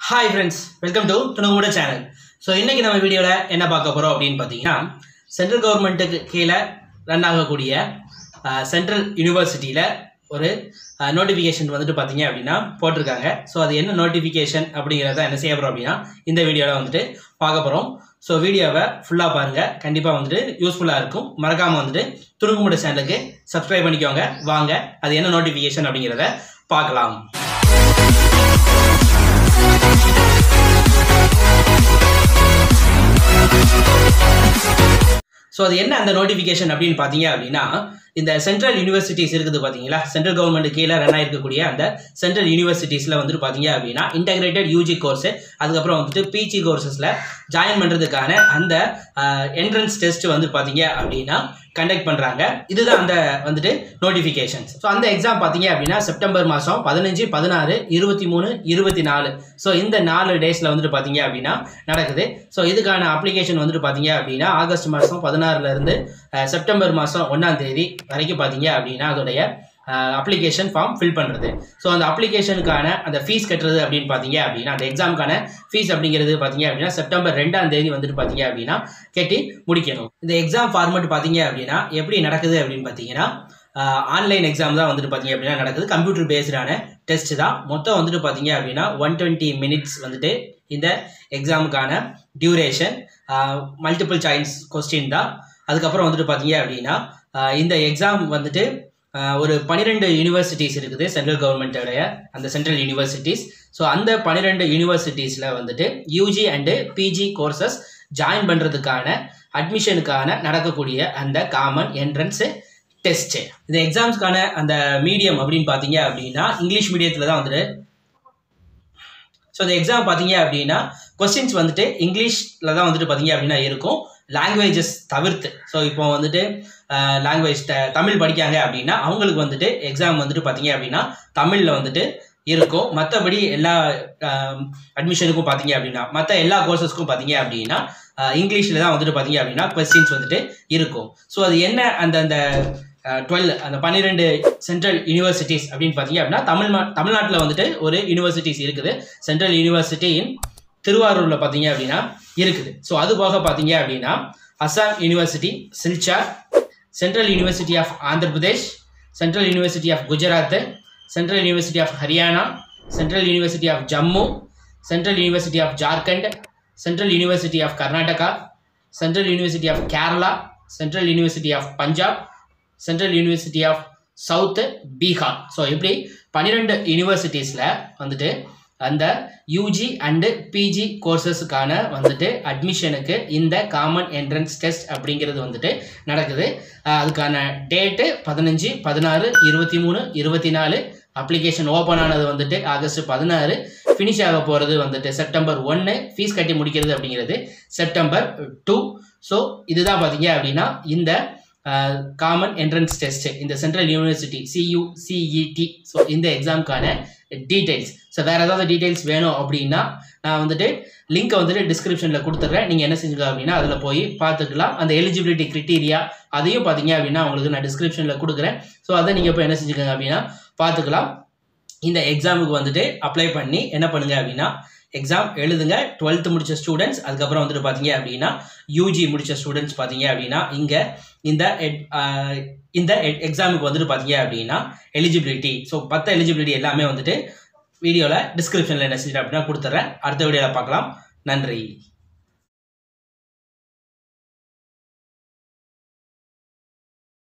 hi friends welcome to துணுகுமுட channel so இன்னைக்கு நம்ம வீடியோவில் என்ன பார்க்க போகிறோம் அப்படின்னு பார்த்தீங்கன்னா சென்ட்ரல் கவர்மெண்ட்டுக்கு கீழே ரன் ஆகக்கூடிய சென்ட்ரல் யூனிவர்சிட்டியில் ஒரு நோட்டிஃபிகேஷன் வந்துட்டு பார்த்தீங்க அப்படின்னா போட்டிருக்காங்க ஸோ அது என்ன நோட்டிஃபிகேஷன் அப்படிங்கிறத என்ன செய்ய போகிறோம் அப்படின்னா இந்த வீடியோவில் வந்துட்டு பார்க்க போகிறோம் ஸோ வீடியோவை ஃபுல்லாக பாருங்கள் கண்டிப்பாக வந்துட்டு யூஸ்ஃபுல்லாக இருக்கும் மறக்காமல் வந்துட்டு துணுக்குமுட சேனலுக்கு சப்ஸ்கிரைப் பண்ணிக்கோங்க வாங்க அது என்ன நோட்டிஃபிகேஷன் அப்படிங்கிறத பார்க்கலாம் ஸோ அது என்ன அந்த நோட்டிஃபிகேஷன் அப்படின்னு பார்த்தீங்க அப்படின்னா இந்த சென்ட்ரல் யூனிவர்சிட்டிஸ் இருக்குது பார்த்தீங்களா சென்ட்ரல் கவர்மெண்ட் கீழே ரன் ஆயிருக்கக்கூடிய அந்த சென்ட்ரல் யூனிவர்சிட்டிஸில் வந்துட்டு பார்த்தீங்க அப்படின்னா இன்டகிரேட்டட் யூஜி கோர்ஸு அதுக்கப்புறம் வந்துட்டு பிஜி கோர்சஸில் ஜாயின் பண்ணுறதுக்கான அந்த என்ட்ரன்ஸ் டெஸ்ட் வந்து பார்த்தீங்க அப்படின்னா கண்டக்ட் பண்ணுறாங்க இதுதான் அந்த வந்துட்டு நோட்டிஃபிகேஷன்ஸ் ஸோ அந்த எக்ஸாம் பார்த்தீங்க அப்படின்னா செப்டம்பர் மாதம் பதினஞ்சு பதினாறு இருபத்தி மூணு இருபத்தி நாலு ஸோ இந்த நாலு டேஸில் வந்துட்டு பார்த்தீங்க அப்படின்னா நடக்குது ஸோ இதுக்கான அப்ளிகேஷன் வந்துட்டு பார்த்தீங்க அப்படின்னா ஆகஸ்ட் மாதம் பதினாறுலேருந்து செப்டம்பர் மாதம் ஒன்றாம் தேதி வரைக்கும் பார்த்தீங்க அப்படின்னா அதோடைய அப்ளிகேஷன் ஃபார்ம் ஃபில் பண்ணுறது ஸோ அந்த அப்ளிகேஷனுக்கான அந்த ஃபீஸ் கட்டுறது அப்படின்னு பார்த்தீங்க அப்படின்னா அந்த எக்ஸாமுக்கான ஃபீஸ் அப்படிங்கிறது பார்த்தீங்க அப்படின்னா செப்டம்பர் ரெண்டாம் தேதி வந்துட்டு பார்த்தீங்க அப்படின்னா கட்டி முடிக்கணும் இந்த எக்ஸாம் ஃபார்மெட் பார்த்தீங்க அப்படின்னா எப்படி நடக்குது அப்படின்னு பார்த்தீங்கன்னா ஆன்லைன் எக்ஸாம் தான் வந்துட்டு பார்த்தீங்க அப்படின்னா நடக்குது கம்ப்யூட்டர் பேஸ்டான டெஸ்ட் தான் மொத்தம் வந்துட்டு பார்த்தீங்க அப்படின்னா ஒன் டுவெண்ட்டி மினிட்ஸ் வந்துட்டு இந்த எக்ஸாமுக்கான டியூரேஷன் மல்டிபிள் சாய்ஸ் கொஸ்டின் தான் அதுக்கப்புறம் வந்துட்டு பார்த்தீங்க அப்படின்னா இந்த எக்ஸாம் வந்துட்டு ஒரு பன்னிரெண்டு யூனிவர்சிட்டிஸ் இருக்குது சென்ட்ரல் கவர்மெண்ட்டோடைய அந்த சென்ட்ரல் யூனிவர்சிட்டிஸ் ஸோ அந்த பன்னிரெண்டு யூனிவர்சிட்டிஸில் வந்துட்டு UG and PG courses join பண்ணுறதுக்கான அட்மிஷனுக்கான நடக்கக்கூடிய அந்த காமன் என்ட்ரன்ஸு டெஸ்ட்டு இந்த எக்ஸாம்ஸ்க்கான அந்த மீடியம் அப்படின்னு பார்த்தீங்க அப்படின்னா இங்கிலீஷ் மீடியத்தில் தான் வந்துட்டு ஸோ இந்த எக்ஸாம் பார்த்தீங்க அப்படின்னா கொஸ்டின்ஸ் வந்துட்டு இங்கிலீஷில் தான் வந்துட்டு பார்த்தீங்க அப்படின்னா இருக்கும் லாங்குவேஜஸ் தவிர்த்து ஸோ இப்போ வந்துட்டு லாங்குவேஜ் தமிழ் படிக்காங்க அப்படின்னா அவங்களுக்கு வந்துட்டு எக்ஸாம் வந்துட்டு பார்த்தீங்க அப்படின்னா தமிழில் வந்துட்டு இருக்கும் மற்றபடி எல்லா அட்மிஷனுக்கும் பார்த்தீங்க அப்படின்னா மற்ற எல்லா கோர்சஸ்க்கும் பார்த்தீங்க அப்படின்னா இங்கிலீஷில் தான் வந்துட்டு பார்த்தீங்க அப்படின்னா கொஸ்டின்ஸ் வந்துட்டு இருக்கும் ஸோ அது என்ன அந்த அந்த டுவெல் அந்த பன்னிரெண்டு சென்ட்ரல் யூனிவர்சிட்டிஸ் அப்படின்னு பார்த்தீங்க அப்படின்னா தமிழ்நா தமிழ்நாட்டில் வந்துட்டு ஒரு யூனிவர்சிட்டிஸ் இருக்குது சென்ட்ரல் யூனிவர்சிட்டி இன் திருவாரூரில் பார்த்தீங்க அப்படின்னா இருக்குது ஸோ அது போக பார்த்தீங்க அப்படின்னா Assam university Silchar central university of Andhra Pradesh central university of Gujarat central university of Haryana central university of Jammu central university of Jharkhand central university of Karnataka central university of Kerala central university of Punjab central university of south Bihar so இப்படி பன்னிரெண்டு யூனிவர்சிட்டிஸில் வந்துட்டு அந்த UG and PG கோர்சஸுக்கான வந்துட்டு அட்மிஷனுக்கு இந்த common entrance test அப்படிங்கிறது வந்துட்டு நடக்குது அதுக்கான டேட்டு பதினஞ்சு பதினாறு இருபத்தி மூணு இருபத்தி நாலு அப்ளிகேஷன் ஓப்பன் ஆனது வந்துட்டு ஆகஸ்ட் பதினாறு ஃபினிஷ் ஆக போகிறது வந்துட்டு செப்டம்பர் ஒன்று ஃபீஸ் கட்டி முடிக்கிறது அப்படிங்கிறது செப்டம்பர் டூ ஸோ இதுதான் பார்த்தீங்க அப்படின்னா இந்த காமன் என்ட்ரன்ஸ் டெஸ்ட் இந்த central university CU CET so இந்த எக்ஸாமுக்கான டீட்டெயில்ஸ் ஸோ வேறு ஏதாவது டீட்டெயில்ஸ் வேணும் அப்படின்னா நான் வந்துட்டு லிங்க்கை வந்துட்டு டிஸ்கிரிப்ஷனில் கொடுத்துட்றேன் நீங்கள் என்ன செஞ்சுக்கலாம் அப்படின்னா அதில் போய் பார்த்துக்கலாம் அந்த எலிஜிபிலிட்டி க்ரிட்டீரியா அதையும் பார்த்தீங்க அப்படின்னா உங்களுக்கு நான் டிஸ்கிரிப்ஷனில் கொடுக்குறேன் ஸோ அதை நீங்கள் போய் என்ன செஞ்சுக்கோங்க அப்படின்னா பார்த்துக்கலாம் இந்த எக்ஸாமுக்கு வந்துட்டு அப்ளை பண்ணி என்ன பண்ணுங்க அப்படின்னா எக்ஸாம் எழுதுங்க டுவெல்த்து முடிச்ச ஸ்டூடெண்ட்ஸ் அதுக்கப்புறம் வந்துட்டு பார்த்தீங்க அப்படின்னா யூஜி முடிச்ச ஸ்டூடெண்ட்ஸ் பார்த்தீங்க அப்படின்னா இங்கே இந்த இந்த எக்ஸாமுக்கு வந்துட்டு பார்த்தீங்க அப்படின்னா எலிஜிபிலிட்டி ஸோ பத்த எலிஜிபிலிட்டி எல்லாமே வந்துட்டு வீடியோவில் டிஸ்கிரிப்ஷனில் என்ன செஞ்சு அப்படின்னா கொடுத்துட்றேன் அடுத்த வீடியோவில் பார்க்கலாம் நன்றி